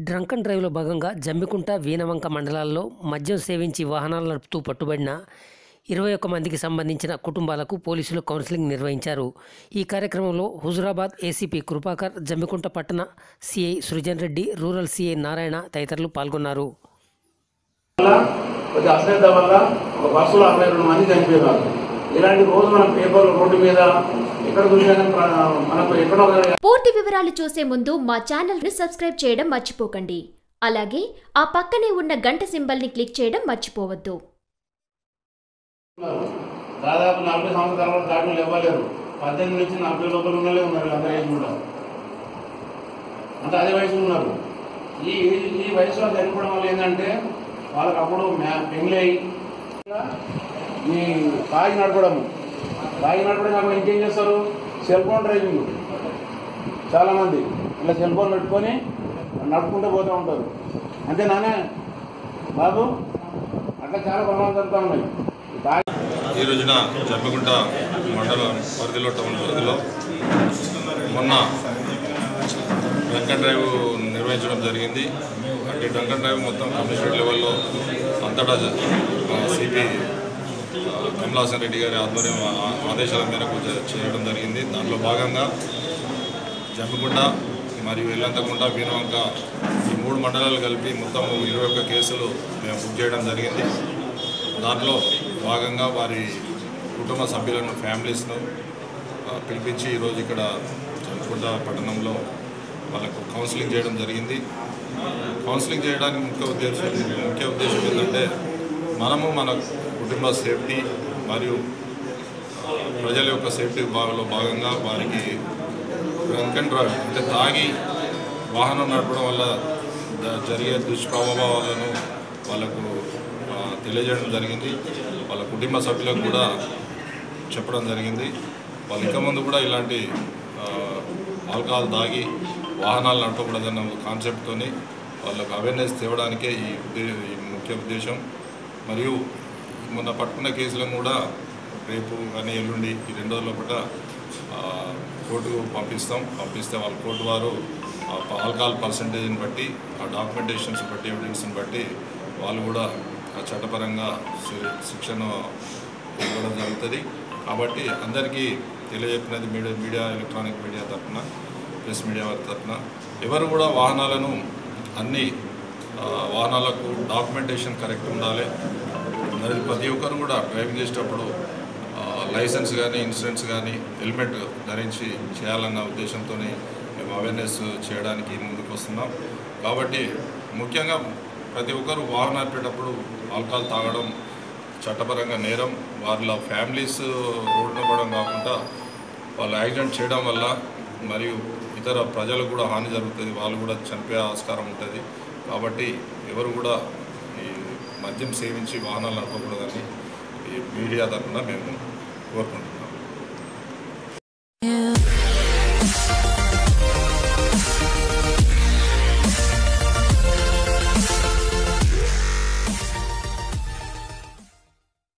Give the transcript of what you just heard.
Drunk and డ్రైవ్లో భాగంగా జమ్మికుంట వీనవంక మండలాల్లో మద్యం సేవించి వాహనాలు నడుపుతూ పట్టుబడిన ఇరవై ఒక్క మందికి సంబంధించిన కుటుంబాలకు పోలీసులు కౌన్సిలింగ్ నిర్వహించారు ఈ కార్యక్రమంలో హుజురాబాద్ ఏసీపీ కృపాకర్ జమ్మికుంట పట్టణ CI Srujan Reddy rural CI Narayana తదితరులు పాల్గొన్నారు వల్ల కొద్ది అశ్రద్ధ వల్ల ఒక బస్సులో అరవై రెండు మంది చనిపోయారు ఇలాంటి రోజు మనం పేపర్ రోడ్డు మీద ఎక్కడ చూసినా కానీ ప్ర- మనకు ఎక్కడో ఒక దగ్గర పూర్తి వివరాలు చూసే ముందు మా ఛానల్ ని సబ్స్క్రైబ్ చేయడం మర్చిపోకండి అలాగే ఆ పక్కనే ఉన్న గంట సింబల్ ని క్లిక్ చేయడం మర్చిపోవద్దు ఉన్నారు. దాదాపు నలభై సంవత్సరాల వరకు దాటిని ఇవ్వలేరు పద్దెనిమిది నుంచి నలభై లోపల ఉన్నలే ఉన్నారు అందరూ ఏజ్ కూడా అంటే అదే వయసు ఉన్నారు ఈ ఈ వయసులో చనిపోవడం వల్ల ఏంటంటే వాళ్ళకి అప్పుడు మ్యా- పెంగ్లి అయ్యి ఈ తాగి నడపడము తాగి నడపడం కాకుండా ఇంకేం చేస్తారు సెల్ ఫోన్ డ్రైవింగ్ చాలా మంది ఇలా సెల్ ఫోన్ పెట్టుకొని నడుపుకుంటూ పోతూ ఉంటారు అంతేనానే బాబు అట్లా చాలా ప్రమాదాలు జరుగుతూ ఉన్నాయి తాగి ఈ రోజున జమ్మిగుంట మండలం పరిధిలో టౌన్ పరిధిలో మొన్న డ్రంక్ అండ్ డ్రైవ్ నిర్వహించడం జరిగింది అంటే డ్రంక్ అండ్ డ్రైవ్ మొత్తం కమిషనరేట్ లెవెల్లో అంతటా సిపి కమలాసన్ రెడ్డి గారి ఆధ్వర్యం ఆ- ఆదేశాల మేరకు జ- చేయడం జరిగింది దాంట్లో భాగంగా జమ్మిగుంట మరియు ఇల్లంతకుంట వీరవంక ఈ మూడు మండలాలు కలిపి మొత్తం ఇరవై ఒక్క కేసులు మేము బుక్ చేయడం జరిగింది దాంట్లో భాగంగా వారి కుటుంబ సభ్యులను ఫ్యామిలీస్ను ఆ, పిలిపించి ఈరోజు ఇక్కడ జమ్మికుంట పట్టణంలో వాళ్ళకు కౌన్సిలింగ్ చేయడం జరిగింది కౌన్సిలింగ్ చేయడానికి ముఖ్య ఉద్దేశం ముఖ్య ఉద్దేశం ఏంటంటే మనము మన కుటుంబ సేఫ్టీ మరియు ఆ, ప్రజల యొక్క సేఫ్టీ భాగంలో భాగంగా వారికి డ్రంక్ అండ్ డ్రైవ్ అంటే తాగి వాహనం నడపడం వల్ల ద- జరిగే దుష్ప్రభావాలను వాళ్ళకు ఆ, తెలియజేయడం జరిగింది వాళ్ళ కుటుంబ సభ్యులకు కూడా చెప్పడం జరిగింది వాళ్ళు ఇంకా ముందు కూడా ఇలాంటి ఆ, ఆల్కహాల్ తాగి వాహనాలు నడపకూడదన్న కాన్సెప్ట్తోని వాళ్ళకు అవేర్నెస్ తేవడానికే ఈ ఉద్దే- ఈ ముఖ్య ఉద్దేశం మరియు మొన్న పట్టుకున్న కేసులను కూడా రేపు కానీ ఎల్లుండి ఈ రెండు రోజుల పూట ఆ, కోర్టుకు పంపిస్తాం పంపిస్తే వాళ్ళ కోర్టు వారు ఆ ప- ఆల్కహాల్ పర్సంటేజ్ని బట్టి ఆ డాక్యుమెంటేషన్స్ బట్టి ఎవిడెన్స్ని బట్టి వాళ్ళు కూడా ఆ చట్టపరంగా శి- శిక్షణ ఇవ్వడం జరుగుతుంది కాబట్టి అందరికీ తెలియజెప్పినది మీడియా మీడియా ఎలక్ట్రానిక్ మీడియా తరఫున ప్రెస్ మీడియా వారి తరఫున ఎవరు కూడా వాహనాలను అన్ని ఆ, వాహనాలకు డాక్యుమెంటేషన్ కరెక్ట్ ఉండాలి మరి ప్రతి ఒక్కరు కూడా డ్రైవింగ్ చేసేటప్పుడు ఆ, లైసెన్స్ కానీ ఇన్సూరెన్స్ కానీ హెల్మెట్ ధరించి చేయాలన్న ఉద్దేశంతో మేము అవేర్నెస్ చేయడానికి ముందుకు వస్తున్నాం కాబట్టి ముఖ్యంగా ప్రతి ఒక్కరు వాహనం నడిపేటప్పుడు ఆల్కహాల్ తాగడం చట్టపరంగా నేరం వాళ్ళ ఫ్యామిలీస్ రోడ్డున పడడం కాకుండా వాళ్ళు యాక్సిడెంట్ చేయడం వల్ల మరియు ఇతర ప్రజలకు కూడా హాని జరుగుతుంది వాళ్ళు కూడా చనిపోయే ఆస్కారం ఉంటుంది కాబట్టి ఎవరు కూడా ఈ మద్యం సేవించి వాహనాలు నడపకూడదని ఈ మీడియా తరఫున మేము కోరుకుంటున్నాం